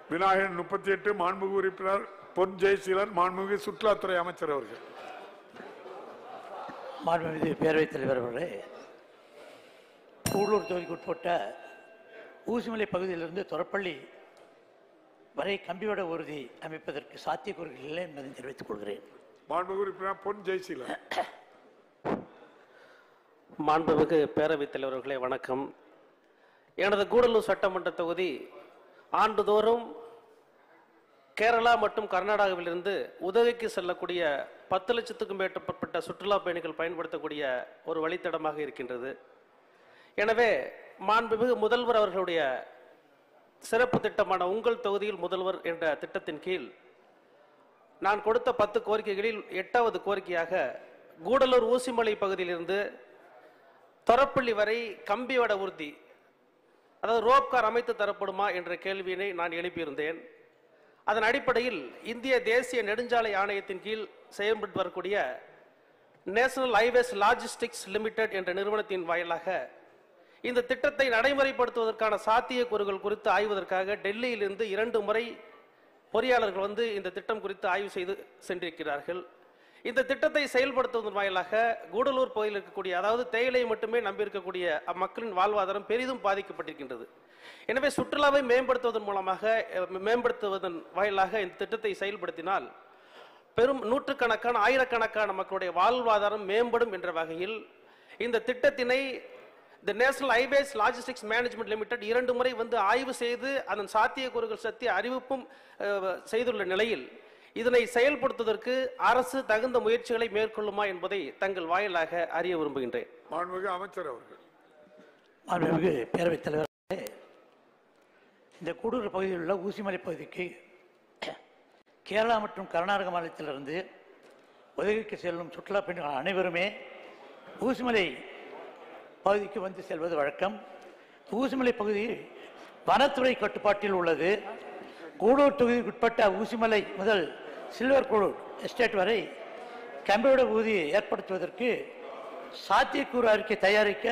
விநாயகன் முப்பத்தி எட்டு மாண்புமிகு உறுப்பினர் பொன் ஜெயசீலன் மாண்புமிகு சுற்றுலாத்துறை அமைச்சர் அவர்கள் மாண்புமிகு பேரவைத் தலைவர் அவர்களே கூடலூர் தொகுதிக்கு உட்பட்ட ஊசிமலை பகுதியிலிருந்து தொரப்பள்ளி வரை கம்பிவட ஊர்தி அமைப்பதற்கு சாத்தியக்கூறுகள் இல்லை என்பதை தெரிவித்துக் கொள்கிறேன் மாண்புமிகு உறுப்பினர் பொன் ஜெயசீலன் மாண்புமிகு பேரவைத் தலைவர்களே வணக்கம் எனது கூடலூர் சட்டமன்ற தொகுதி ஆண்டுதோறும் கேரளா மற்றும் கர்நாடகாவிலிருந்து உதவிக்கு செல்லக்கூடிய பத்து லட்சத்துக்கும் மேற்பட்ட சுற்றுலா பயணிகள் பயன்படுத்தக்கூடிய ஒரு வழித்தடமாக இருக்கின்றது எனவே மாண்புமிகு முதல்வர் அவர்களுடைய சிறப்பு திட்டமான உங்கள் தொகுதியில் முதல்வர் என்ற திட்டத்தின் கீழ் நான் கொடுத்த பத்து கோரிக்கைகளில் எட்டாவது கோரிக்கையாக கூடலூர் ஊசிமலை பகுதியிலிருந்து தொரப்பள்ளி வரை கம்பிவட உறுதி அதாவது ரோப் கார் அமைத்து தரப்படுமா என்ற கேள்வியினை நான் எழுப்பியிருந்தேன் அதன் அடிப்படையில் இந்திய தேசிய நெடுஞ்சாலை ஆணையத்தின் கீழ் செயல்பட்டு வரக்கூடிய நேஷனல் ஹைவேஸ் லாஜிஸ்டிக்ஸ் லிமிடெட் என்ற நிறுவனத்தின் வாயிலாக இந்த திட்டத்தை நடைமுறைப்படுத்துவதற்கான சாத்தியக்கூறுகள் குறித்து ஆய்வதற்காக டெல்லியிலிருந்து இரண்டு முறை பொறியாளர்கள் வந்து இந்த திட்டம் குறித்து ஆய்வு செய்து சென்றிருக்கிறார்கள் இந்த திட்டத்தை செயல்படுத்துவதன் வாயிலாக கூடலூர் பகுதியில் இருக்கக்கூடிய அதாவது தேயிலையை மட்டுமே நம்பியிருக்கக்கூடிய அம்மக்களின் வாழ்வாதாரம் பெரிதும் பாதிக்கப்பட்டிருக்கின்றது எனவே சுற்றுலாவை மேம்படுத்துவதன் மூலமாக அஹ், மேம்படுத்துவதன் வாயிலாக இந்த திட்டத்தை செயல்படுத்தினால் பெரும் நூற்றுக்கணக்கான ஆயிரக்கணக்கான மக்களுடைய வாழ்வாதாரம் மேம்படும் என்ற வகையில் இந்த திட்டத்தினை இந்த national highways logistics management limited இரண்டு முறை வந்து ஆய்வு செய்து அதன் சாத்தியக்கூறுகள் சத்திய அறிவிப்பும் அஹ், செய்துள்ள நிலையில் இதனை செயல்படுத்துவதற்கு அரசு தகுந்த முயற்சிகளை மேற்கொள்ளுமா என்பதை தங்கள் வாயிலாக அறிய விரும்புகின்றேன் மாண்புமிகு அமைச்சர் அவர்கள் மாண்புமிகு பேரவைத் தலைவர்களே இந்த கூடலூர் பகுதியில் உள்ள ஊசிமலை பகுதிக்கு கேரளா மற்றும் கர்நாடக மாநிலத்திலிருந்து உதவிக்கு செல்லும் சுற்றுலா பயணிகள் அனைவருமே ஊசிமலை பகுதிக்கு வந்து செல்வது வழக்கம் ஊசிமலை பகுதி வனத்துறை கட்டுப்பாட்டில் உள்ளது கூடூர் தொகுதிக்கு உட்பட்ட ஊசிமலை முதல் சில்வர் கூடூர் எஸ்டேட் வரை கம்பியோட ஊதியை ஏற்படுத்துவதற்கு சாத்தியக்கூறு அறிக்கை தயாரிக்க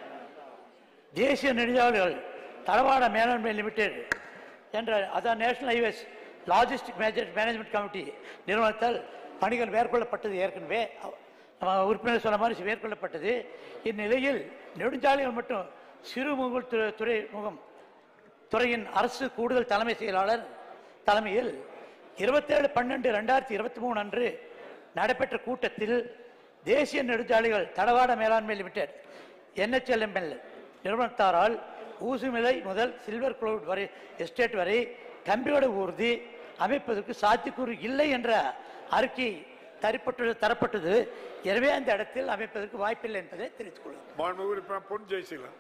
தேசிய நெடுஞ்சாலைகள் தளவாட மேலாண்மை லிமிடெட் என்ற அதான் national highways logistic major management committee நிறுவனத்தால் பணிகள் மேற்கொள்ளப்பட்டது ஏற்கனவே அவ- நம்ம உறுப்பினர் சொன்ன மாதிரி மேற்கொள்ளப்பட்டது இந்நிலையில் நெடுஞ்சாலைகள் மற்றும் சிறுமுகல் துறை துறைமுகம் துறையின் அரசு கூடுதல் தலைமை செயலாளர் தலைமையில் இருபத்தேழு பன்னெண்டு ரெண்டாயிரத்தி இருபத்தி மூணு அன்று நடைபெற்ற கூட்டத்தில் தேசிய நெடுஞ்சாலைகள் தடவாட மேலாண்மை லிமிடெட் என்ஹெச்எல்எம்எல் நிறுவனத்தாரால் ஊசுமிலை முதல் சில்வர் குளவுட் வரை எஸ்டேட் வரை கம்பியோட ஊர்தி அமைப்பதற்கு சாத்தியக்கூறு இல்லை என்ற அறிக்கை தரப்பட்டு தரப்பட்டது எனவே அந்த இடத்தில் அமைப்பதற்கு வாய்ப்பில்லை என்பதை தெரிவித்துக் கொள்கிறேன் மாண்புமிகு உறுப்பினர் பொன் ஜெயசீலன்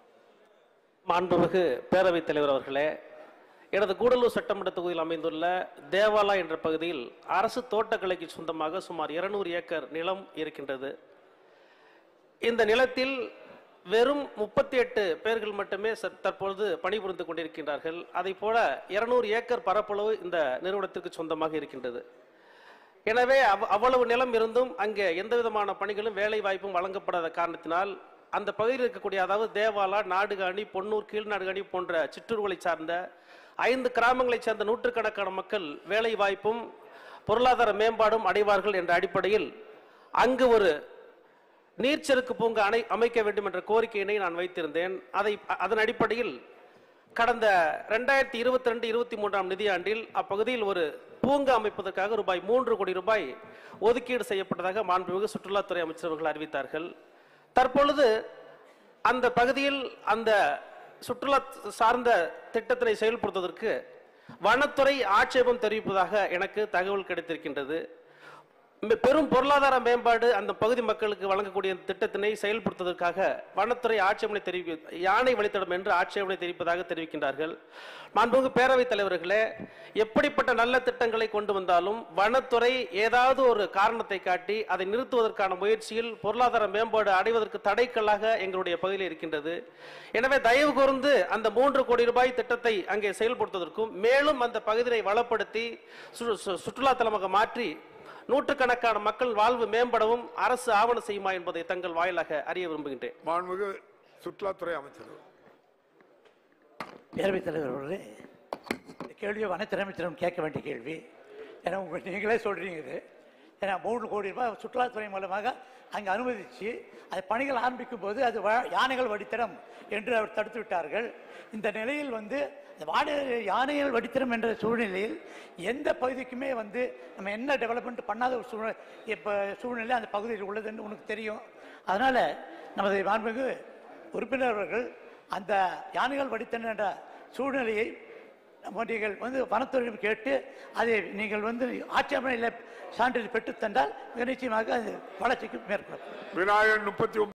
மாண்புமிகு பேரவைத் தலைவர் அவர்களே எனது கூடலூர் சட்டமன்ற தொகுதியில் அமைந்துள்ள தேவாலா என்ற பகுதியில் அரசு தோட்டக்கலைக்கு சொந்தமாக சுமார் 200 ஏக்கர் நிலம் இருக்கின்றது இந்த நிலத்தில் வெறும் முப்பத்தி எட்டு பேர்கள் மட்டுமே ச- தற்பொழுது பணிபுரிந்து கொண்டிருக்கின்றார்கள் அதை போல 200 ஏக்கர் பரப்பளவு இந்த நிறுவனத்திற்கு சொந்தமாக இருக்கின்றது எனவே அவ்- அவ்வளவு நிலம் இருந்தும் அங்கே எந்த விதமான பணிகளும் வேலை வாய்ப்பும் வழங்கப்படாத காரணத்தினால் அந்த பகுதியில் இருக்கக்கூடிய அதாவது தேவாலா நாடுகாணி பொன்னூர் கீழ்நாடுகாணி போன்ற சிற்றூர்களை சார்ந்த ஐந்து கிராமங்களைச் சேர்ந்த நூற்றுக்கணக்கான மக்கள் வேலை வாய்ப்பும் பொருளாதார மேம்பாடும் அடைவார்கள் என்ற அடிப்படையில் அங்கு ஒரு நீர்ச்செருக்கு பூங்கா அணை அமைக்க வேண்டும் என்ற கோரிக்கையினை நான் வைத்திருந்தேன் அதை அதன் அடிப்படையில் கடந்த ரெண்டாயிரத்தி இருபத்தி ரெண்டு இருபத்தி மூன்றாம் நிதியாண்டில் அப்பகுதியில் ஒரு பூங்கா அமைப்பதற்காக ரூபாய் மூன்று கோடி ரூபாய் ஒதுக்கீடு செய்யப்பட்டதாக மாண்புமிகு சுற்றுலாத்துறை அமைச்சர் அவர்கள் அறிவித்தார்கள் தற்பொழுது அந்த பகுதியில் அந்த சுற்றுலா சார்ந்த திட்டத்தினை செயல்படுத்துவதற்கு வனத்துறை ஆட்சேபம் தெரிவிப்பதாக எனக்கு தகவல் கிடைத்திருக்கின்றது மெ- பெரும் பொருளாதார மேம்பாடு அந்த பகுதி மக்களுக்கு வழங்கக்கூடிய இந்த திட்டத்தினை செயல்படுத்துவதற்காக வனத்துறை ஆட்சேபனை தெரிவி யானை வழித்தடம் என்று ஆட்சேபனை தெரிவிப்பதாக தெரிவிக்கின்றார்கள் மாண்புமிகு பேரவைத் தலைவர்களே எப்படிப்பட்ட நல்ல திட்டங்களை கொண்டு வந்தாலும் வனத்துறை ஏதாவது ஒரு காரணத்தை காட்டி அதை நிறுத்துவதற்கான முயற்சியில் பொருளாதார மேம்பாடு அடைவதற்கு தடைக்கல்லாக எங்களுடைய பகுதியில் இருக்கின்றது எனவே தயவு கூர்ந்து அந்த மூன்று கோடி ரூபாய் திட்டத்தை அங்கே செயல்படுத்துவதற்கும் மேலும் அந்த பகுதியை வளப்படுத்தி சு- சு- சுற்றுலா தலமாக மாற்றி நூற்றுக்கணக்கான மக்கள் வாழ்வு மேம்படவும் அரசு ஆவணம் செய்யுமா என்பதை தங்கள் வாயிலாக அறிய விரும்புகின்றேன் மாண்புமிகு சுற்றுலாத்துறை அமைச்சர் பேரவைத் தலைவர் அவர்களே இந்த கேள்வியை வனத்துறை அமைச்சரிடம் கேட்க வேண்டிய கேள்வி ஏன்னா உங்க நீங்களே சொல்றீங்க இது ஏன்னா மூணு கோடி ரூபாய் சுற்றுலாத்துறை மூலமாக அங்கே அனுமதிச்சு அது பணிகள் ஆரம்பிக்கும் போது அது வ- யானைகள் வடித்தடம் என்று அவர் தடுத்து விட்டார்கள் இந்த நிலையில் வந்து இந்த வாடை யானைகள் வடித்தடம் என்ற சூழ்நிலையில் எந்த பகுதிக்குமே வந்து நம்ம என்ன டெவலப்மெண்ட் பண்ணாத ஒரு சூழ்நிலை இப்போ சூழ்நிலை அந்த பகுதியில் உள்ளதுன்னு உனக்கு தெரியும் அதனால நமது மாண்புமிகு உறுப்பினர் அவர்கள் அந்த யானைகள் வடித்தன என்ற சூழ்நிலையை நம்ம நீங்கள் வந்து வனத்துறையிடம் கேட்டு அதை நீங்கள் வந்து ஆட்சேபனையில் சான்றிதழ் பெற்றுத் தந்தால் மிக நிச்சயமாக அது வளர்ச்சிக்கு மேற்கொள்ளும் விநாயகன் முப்பத்தி